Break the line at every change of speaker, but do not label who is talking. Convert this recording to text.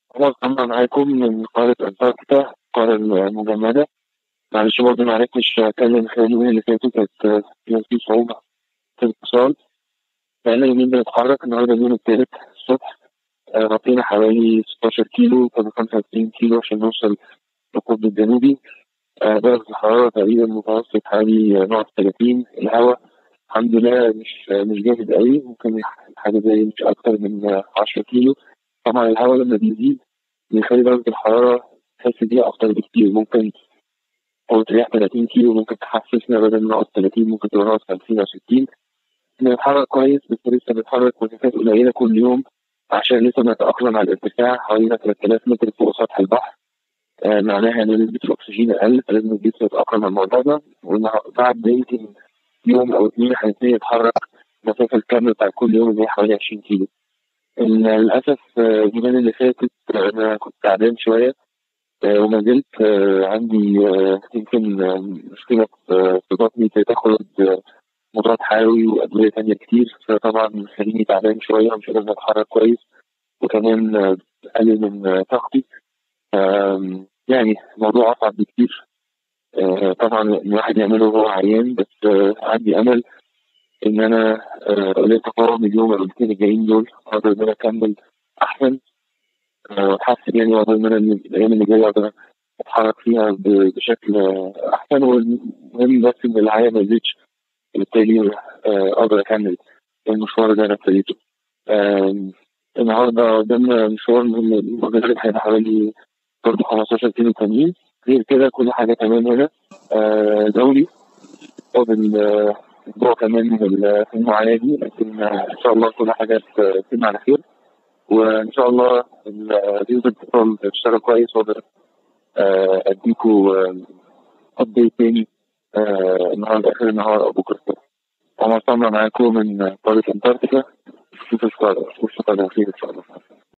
أنا أنا معاكم من قارة أنتاركتيكا القارة المجمدة معلش برضه ما عرفتش أتكلم خلال اليومين اللي فاتوا كانت كان في صعوبة في الاتصال بقالنا يومين بنتحرك النهارده اليوم التالت الصبح آه، غطينا حوالي 16 كيلو كانوا 95 كيلو عشان نوصل للقطب الجنوبي آه، درجة الحرارة تقريبا متوسط حوالي 31 الهواء الحمد لله مش مش جامد قوي ممكن حاجة زي مش أكتر من 10 كيلو طبعا الهواء لما بيزيد بيخلي درجة الحرارة تحس بيها أكتر بكتير ممكن أو تريح 30 كيلو ممكن تحسسنا بدل ما نقعد 30 ممكن تبقى نقعد 50 أو 60 بنتحرك كويس بس لسه بنتحرك مسافات قليلة كل يوم عشان لسه بنتأقلم على الارتفاع حوالي 3000 متر فوق سطح البحر آه معناها إن نسبة الأكسجين أقل فلازم الجسم يتأقلم على الموضوع ده وبعد يمكن يوم أو اتنين هنبتدي نتحرك المسافة الكاملة بتاع كل يوم اللي هي حوالي 20 كيلو. للأسف آه، اليومين اللي فاتت أنا كنت تعبان شوية آه، وما زلت آه، عندي آه، يمكن آه، مشكلة في في بطني تاخد آه، مضاد حيوي وأدوية تانية كتير فطبعا مخليني تعبان شوية ومش قادر أتحرك كويس وكمان آه، بقلل من آه، طاقتي آم، يعني الموضوع أصعب بكتير آه، طبعا الواحد يعمله وهو عيان بس آه، عندي أمل إن أنا آه، ليا تقارب اليوم أو الاثنين الجايين دول أقدر إن أنا أكمل أحسن آه، وأتحسن يعني وأقدر إن أنا الأيام اللي جاية أقدر أتحرك فيها ب- بشكل آه، أحسن والمهم بس إن العيا ما يزيدش وبالتالي آه، أقدر أكمل المشوار اللي أنا ابتديته. آم، النهارده قدامنا مشوار مهم المغرب هيبقى حوالي برضه 15 كيلو تانيين غير كده كل حاجة تمام هنا آه، دولي فاضل آه، اسبوع كمان من ال- في المعاناة دي لكن آه، ان شاء الله كل حاجة تتم على خير وان شاء الله ال- فيزا الاتصال تشتغل كويس واقدر آه، اديكوا ابديت تاني آه، النهارده اخر النهار او بكره الصبح وما وصلنا معاكم من قارة انتاركتيكا اشوفكم اشوفكم على خير ان شاء الله